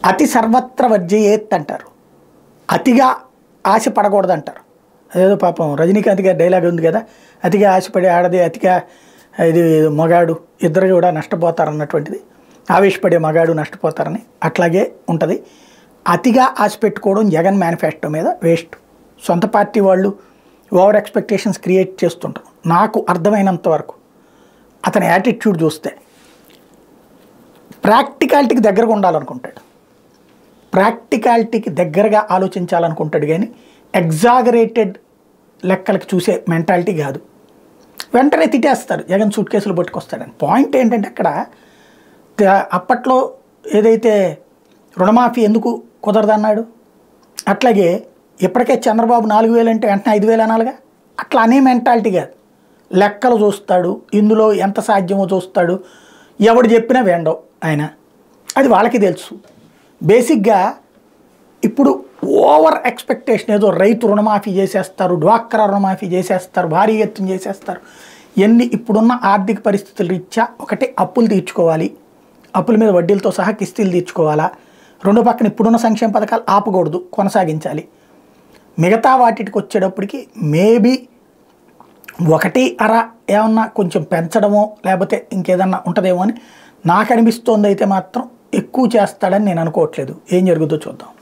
అతి సర్వత్ర వర్జయేత్ అంటారు అతిగా ఆశ పడకూడదు అంటారు అదేదో పాపం రజనీకాంత్ గారి డైలాగ్ ఉంది కదా అతిగా ఆశపడి ఆడది అతిగా ఇది మగాడు ఇద్దరు కూడా నష్టపోతారు అన్నటువంటిది ఆవేశపడే మగాడు నష్టపోతారని అట్లాగే ఉంటుంది అతిగా ఆశ పెట్టుకోవడం జగన్ మేనిఫెస్టో మీద వేస్ట్ సొంత పార్టీ వాళ్ళు ఓవర్ ఎక్స్పెక్టేషన్స్ క్రియేట్ చేస్తుంటారు నాకు అర్థమైనంత వరకు అతని యాటిట్యూడ్ చూస్తే ప్రాక్టికాలిటీకి దగ్గరగా ఉండాలనుకుంటాడు ప్రాక్టికాలిటీకి దగ్గరగా ఆలోచించాలనుకుంటాడు కానీ ఎగ్జాగరేటెడ్ లెక్కలకి చూసే మెంటాలిటీ కాదు వెంటనే తిట్టేస్తారు జగన్ సూట్ కేసులు పట్టుకొస్తాడని పాయింట్ ఏంటంటే అక్కడ త- అప్పట్లో ఏదైతే రుణమాఫీ ఎందుకు కుదరదన్నాడు అట్లాగే ఇప్పటికే చంద్రబాబు నాలుగు వేలు అంటే వెంటనే ఐదు వేలు అనాలిగా అట్లా అనే మెంటాలిటీ కాదు లెక్కలు చూస్తాడు ఇందులో ఎంత సాధ్యమో చూస్తాడు ఎవడు చెప్పినా వేండవు ఆయన అది వాళ్ళకి తెలుసు బేసిక్గా ఇప్పుడు ఓవర్ ఎక్స్పెక్టేషన్ ఏదో రైతు రుణమాఫీ చేసేస్తారు డ్వాక్రా రుణమాఫీ చేసేస్తారు భారీ ఎత్తున చేసేస్తారు ఎన్ని ఇప్పుడున్న ఆర్థిక పరిస్థితుల రీత్యా ఒకటి అప్పులు తీర్చుకోవాలి అప్పుల మీద వడ్డీలతో సహా కిస్తీలు తీర్చుకోవాలా రెండో పక్కన ఇప్పుడున్న సంక్షేమ పథకాలు ఆపకూడదు కొనసాగించాలి మిగతా వాటికి వచ్చేటప్పటికి మేబీ ఒకటి అర ఏమన్నా కొంచెం పెంచడమో లేకపోతే ఇంకేదన్నా ఉంటుందేమో అని నాకు అనిపిస్తోంది అయితే మాత్రం ఎక్కువ చేస్తాడని నేను అనుకోవట్లేదు ఏం జరుగుతుందో చూద్దాం